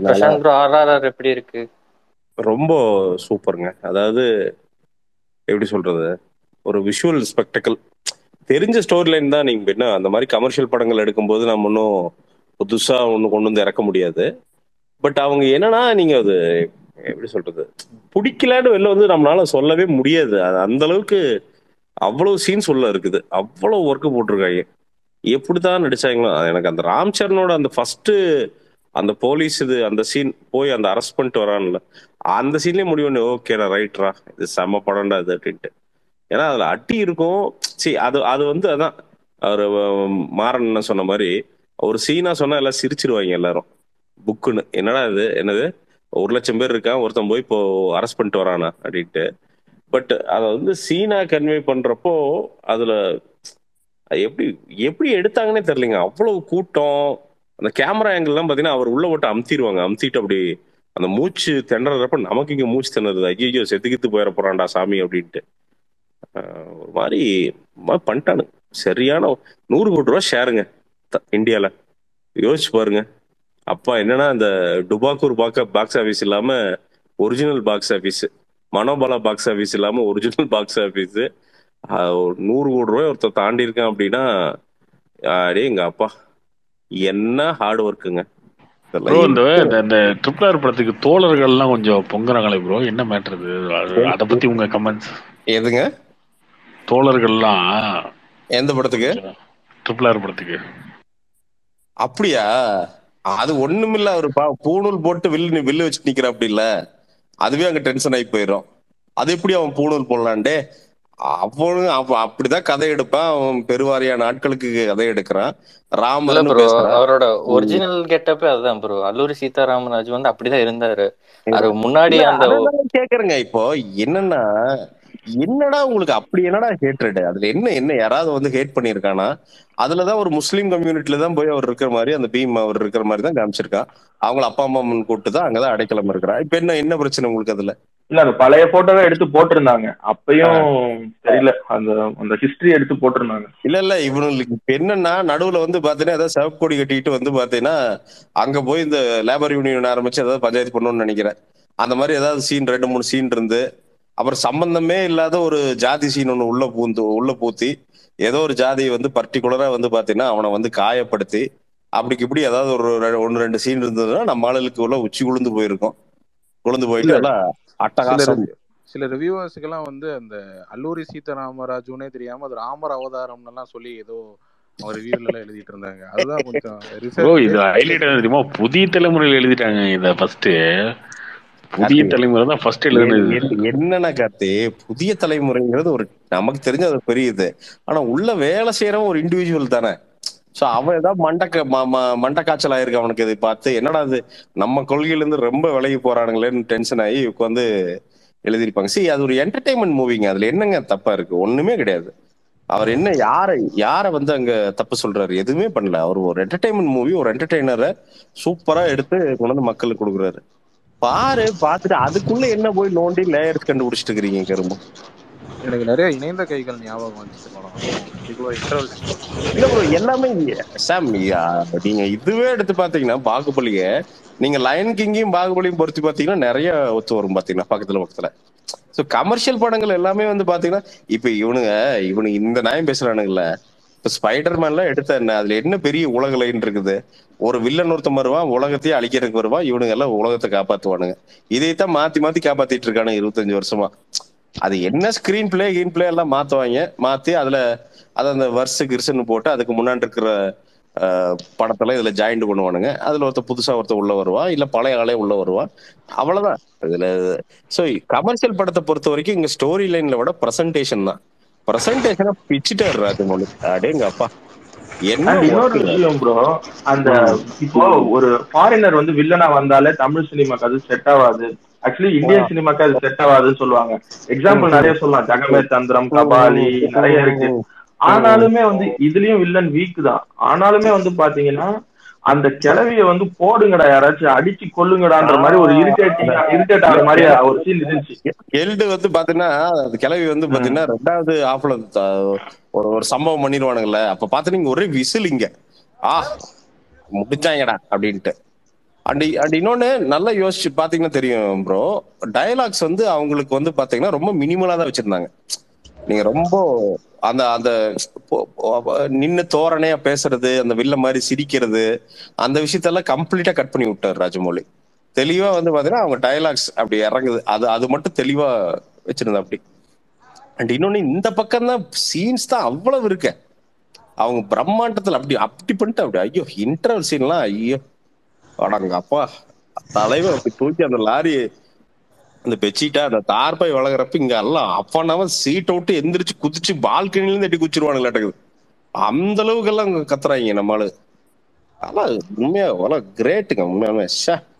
Prashanth bro RRR எப்படி இருக்கு ரொம்ப சூப்பருங்க அதாவது எப்படி சொல்றது ஒரு விஷுவல் ஸ்பெக்டக்கல் தெரிஞ்ச ஸ்டோரி லைன் தான் நீங்க என்ன அந்த மாதிரி கமர்ஷியல் படங்கள் எடுக்கும்போது நம்ம இன்னும் புதுசா ஒன்று கொண்டு வந்து இறக்க முடியாது பட் அவங்க என்னன்னா நீங்க அது எப்படி சொல்றது பிடிக்கலன்னு வெளில வந்து நம்மளால சொல்லவே முடியாது அது அந்த அளவுக்கு அவ்வளவு சீன்ஸ் உள்ள இருக்குது அவ்வளவு ஒர்க்கு போட்டிருக்காங்க எப்படிதான் நடிச்சாங்களோ அது எனக்கு அந்த ராம் சரணோட அந்த ஃபர்ஸ்ட் அந்த போலீஸ் இது அந்த சீன் போய் அந்த அரெஸ்ட் பண்ணிட்டு வரான்ல அந்த சீன்லயே முடிவு பண்ணி ஓகேடா ரைட்ரா இது செம்ம படம்டா இது அப்படின்ட்டு ஏன்னா அதுல அட்டி இருக்கும் சரி அது அது வந்து அதான் அவர் மாறன் என்ன சொன்ன மாதிரி ஒரு சீனா சொன்னா எல்லாம் சிரிச்சிருவாங்க எல்லாரும் புக்குன்னு என்னடா இது என்னது ஒரு லட்சம் பேர் இருக்கான் ஒருத்தன் போய் இப்போ அரெஸ்ட் பண்ணிட்டு வரானா அப்படின்ட்டு பட் அதை வந்து சீனா கன்வே பண்றப்போ அதுல அது எப்படி எப்படி எடுத்தாங்கன்னே தெரியலங்க அவ்வளவு கூட்டம் அந்த கேமரா ஆங்கிள்லாம் பாத்தீங்கன்னா அவர் உள்ள போட்டு அமுத்திடுவாங்க அமுத்திட்டு அப்படி அந்த மூச்சு திணறப்ப நமக்கு இங்க மூச்சு திணறுது ஐயோ செத்துக்கித்து போயிட போறான்டா சாமி அப்படின்ட்டு ஆஹ் ஒரு மாதிரி ஒரு மாதிரி பண்ணிட்டானு சரியான நூறு கோடி ரூபா ஷேருங்க த- இந்தியால யோசிச்சு பாருங்க அப்பா என்னன்னா இந்த டுபாக்கூர் பாக்க பாக்ஸ் ஆபீஸ் இல்லாம original box office Manobala box office இல்லாம ஒரிஜினல் பாக்ஸ் ஆபீஸ் நூறு கோடி ரூபாய் ஒருத்தர் தாண்டி இருக்கான் அப்படின்னா அடே எங்க அப்பா என்ன ஹார்ட் ஒர்க்குங்க ப்ரோ இந்த இந்த- இந்த ட்ரிபிள் ஆர் படத்துக்கு தோழர்கள்லாம் கொஞ்சம் பொங்குறாங்களே ப்ரோ என்ன மேட்ரு அதை பத்தி உங்க கமெண்ட்ஸ் எதுங்க தோழர்கள்லாம் எந்த படத்துக்கு ட்ரிபிள் ஆர் படத்துக்கு அப்படியா அது ஒண்ணுமில்ல அவர் பா- பூணூல் போட்டு வில்லு வில்லு வச்சு நிக்கிற அப்படி இல்ல அதுவே அங்க டென்ஷன் ஆகி போயிடும் அது எப்படி அவன் பூணூல் போடலான்டே அவனு அவ அப்படிதான் கதை எடுப்பான் அவன் பெருவாரியான ஆட்களுக்கு கதை எடுக்கிறான் இல்ல ராமன் ப்ரோ பேசுறான் அவரோட ஒரிஜினல் கெட்டப்பே அதுதான் ப்ரோ அல்லூரி சீதாராமராஜ் வந்து அப்படிதான் இருந்தாரு அது முன்னாடி இல்ல, அந்த அதான் நான் கேக்குறேங்க இப்போ என்னன்னா என்னடா உங்களுக்கு அப்படி என்னடா ஹேட்ரட் அதுல என்ன என்ன யாராவது வந்து ஹேட் பண்ணிருக்கானா அதுலதான் ஒரு முஸ்லீம் கம்யூனிட்டில தான் போய் அவர் இருக்கிற மாதிரி அந்த பீம் அவர் இருக்கிற மாதிரி தான் காமிச்சிருக்கான் அவங்கள அப்பா அம்மா முன் கூட்டு தான் அங்கதான் அடைக்கலம் இருக்கிறா இப்ப என்ன என்ன பிரச்சனை உங்களுக்கு அதுல இல்ல அந்த பழைய போட்டோவே எடுத்து போட்டிருந்தாங்க அப்பயும் தெரியல அந்த அந்த ஹிஸ்டரி எடுத்து போட்டிருந்தாங்க இல்ல இல்ல இவனுங்களுக்கு இப்ப என்னன்னா நடுவுல வந்து பாத்தீங்கன்னா ஏதாவது சிவப்பு கொடி கட்டிட்டு வந்து பாத்தீங்கன்னா அங்க போய் இந்த லேபர் யூனியன் ஆரம்பிச்சு ஏதாவது பஞ்சாயத்து பண்ணணும்னு நினைக்கிறேன் அந்த மாதிரி ஏதாவது சீன் ரெண்டு மூணு சீன் இருந்து அப்புறம் சம்பந்தமே இல்லாத ஒரு ஜாதி சீன் ஒண்ணு உள்ள பூந்து உள்ள பூத்தி ஏதோ ஒரு ஜாதியை வந்து பர்டிகுலரா வந்து பாத்தீங்கன்னா அவனை வந்து காயப்படுத்தி அப்படிக்கு இப்படி ஏதாவது ஒரு ரெ- ஒண்ணு ரெண்டு சீன் இருந்ததுன்னா நம்ம ஆளுகளுக்கு உள்ள உச்சி குளிந்து போயிருக்கும் குளிந்து போயிட்டு இல்ல. எல்லாம் சில அட்டகாசம் review- சில ரிவ்யூவர்ஸுக்கெல்லாம் வந்து அந்த அல்லூரி சீதாராமராஜுனே தெரியாம அது ராமர் அவதாரம்னு எல்லாம் சொல்லி ஏதோ அவங்க ரிவ்யூல எல்லாம் எழுதிட்டு இருந்தாங்க அதுதான் கொஞ்சம் ப்ரோ இது research- ஹைலைட் தெரியுமா புதிய தலைமுறையில் எழுதிட்டாங்க இத ஃபர்ஸ்ட் புதிய கார்த்தி, தலைமுறை தான் ஃபர்ஸ்ட் எழுதுனது என்- என்னன்னா கார்த்தி புதிய தலைமுறைங்கிறது ஒரு நமக்கு தெரிஞ்ச அது பெரிய இது ஆனா உள்ள வேலை செய்யறவன் ஒரு இண்டிவிஜுவல் தானே சோ அவன் ஏதாவது மண்டக்க ம- ம- மண்டை காய்ச்சல் ஆயிருக்கு அவனுக்கு இதை பார்த்து என்னடா இது நம்ம கொள்கையில இருந்து ரொம்ப விலகி போறானுங்களேன்னு டென்ஷன் ஆகி உட்காந்து எழுதியிருப்பாங்க சரி அது ஒரு என்டர்டைன்மெண்ட் மூவிங்க அதுல என்னங்க தப்பா இருக்கு ஒண்ணுமே கிடையாது அவர் என்ன யாரை யாரை வந்து அங்க தப்பு சொல்றாரு எதுவுமே பண்ணல அவர் ஒரு என்டர்டைன்மெண்ட் மூவி ஒரு என்டர்டைனரை சூப்பரா எடுத்து கொண்டு வந்து மக்களுக்கு கொடுக்குறாரு பாரு பார்த்துட்டு அதுக்குள்ள என்ன போய் நோண்டி லேயர்ஸ் கண்டுபிடிச்சிட்டு இருக்கிறீங்க கரும்பு எனக்கு நிறைய இணைந்த கைகள் ஞாபகம் வந்துச்சு படம் particular interval இல்ல ப்ரோ எல்லாமே சாம் நீங்க இதுவே எடுத்து பாத்தீங்கன்னா பாகுபலிய நீங்க லயன் கிங்கையும் பாகுபலியும் பொறுத்து பாத்தீங்கன்னா நிறைய ஒத்து வரும் பாத்தீங்கன்னா பக்கத்துல பக்கத்துல சோ கமர்ஷியல் படங்கள் எல்லாமே வந்து பாத்தீங்கன்னா இப்ப இவனுங்க இவனுங்க இந்த நியாயம் பேசுறானுங்கல்ல இப்ப ஸ்பைடர் மேன்லாம் எடுத்த என்ன அதுல என்ன பெரிய உலக லைன் இருக்குது ஒரு வில்லன் ஒருத்தன் வருவான் உலகத்தையே அழிக்கிறதுக்கு வருவான் இவனுங்க எல்லாம் உலகத்தை காப்பாத்துவானுங்க இதைத்தான் மாத்தி மாத்தி காப்பாத்திட்டு இருக்கானுங்க இருபத்தஞ்சு வருஷமா அது என்ன ஸ்கிரீன் பிளே கீன் பிளே எல்லாம் மாத்துவாங்க மாத்தி அதுல அது அந்த வருஷ கிருஷ்ணன் போட்டு அதுக்கு முன்னாடி இருக்கிற அஹ், படத்துல இதுல ஜாயிண்ட் பண்ணுவானுங்க அதுல ஒருத்த புதுசா ஒருத்த உள்ள வருவான் இல்ல பழைய ஆளே உள்ள வருவான் அவ்வளவுதான் இதுல சோ கமர்ஷியல் படத்தை பொறுத்த வரைக்கும் இங்க ஸ்டோரி லைன்ல விட பிரசன்டேஷன் தான் பிரசன்டேஷனை பிச்சுட்டாரு ராஜமௌழி அடேங்க அப்பா என்ன And இன்னொரு work. விஷயம் ப்ரோ அந்த இப்போ ஒரு ஃபாரினர் வந்து வில்லனா வந்தாலே தமிழ் சினிமாக்கு அது செட் ஆகாது ஆக்சுவலி இந்தியன் சினிமாக்கு அது செட் ஆகாதுன்னு சொல்லுவாங்க எக்ஸாம்பிள் நிறைய சொல்லலாம் ஜெகமே தந்திரம் கபாலி நிறைய இருக்கு ஆனாலுமே வந்து இதுலயும் வில்லன் வீக் தான் ஆனாலுமே வந்து பாத்தீங்கன்னா அந்த கிளவிய வந்து போடுங்கடா யாராச்சும் அடிச்சு கொல்லுங்கடான்ற மாதிரி ஒரு இரிட்டேட்டிங் இரிட்டேட் ஆகிற மாதிரி ஒரு சீன் இருந்துச்சு எல்டு வந்து பாத்தீங்கன்னா அது கிளவி வந்து பாத்தீங்கன்னா ரெண்டாவது ஆஃப்ல ஒரு ஒரு சம்பவம் பண்ணிடுவானுங்கல்ல அப்ப பாத்தீங்கன்னா ஒரே விசில் இங்க ஆ முடிச்சாங்கடா அப்படின்ட்டு அண்ட் அண்ட் இன்னொன்னு நல்லா யோசிச்சு பாத்தீங்கன்னா தெரியும் ப்ரோ டயலாக்ஸ் வந்து அவங்களுக்கு வந்து பாத்தீங்கன்னா ரொம்ப மினிமலா தான் வச்சிருந்தாங்க நீங்க ரொம்ப அந்த அந்த பொ- பொ- நின்னு தோரணையா பேசுறது அந்த வில்ல மாதிரி சிரிக்கிறது அந்த விஷயத்தெல்லாம் கம்ப்ளீட்டா கட் பண்ணி விட்டார் ராஜமௌழி தெளிவா வந்து பாத்தீங்கன்னா அவங்க டயலாக்ஸ் அப்படி இறங்குது அது அது மட்டும் தெளிவா வச்சிருந்தா அப்படி அண்ட் இன்னொன்னு இந்த பக்கம் தான் சீன்ஸ் தான் அவ்வளவு இருக்க அவங்க பிரம்மாண்டத்துல அப்படி அப்படி பண்ணிட்டு அப்படி ஐயோ இன்டர்வல் சீன்லாம் ஐயோ அடங்க அப்பா தலைவர் அப்படி தூக்கி அந்த லாரி அந்த பெட்ஷீட்டா அந்த தார்பாய் வளர்க்குறப்ப இங்க எல்லாம் அப்பனாவ சீட் விட்டு எந்திரிச்சு குதிச்சு பால்கனில இருந்து எட்டி குச்சிருவானுங்களாட்டுக்குது அந்த அளவுக்கு எல்லாம் கத்துறாங்க நம்மளு அதெல்லாம் உண்மையா அவ்வளவு கிரேட்டுங்க உண்மையாலுமே ஷே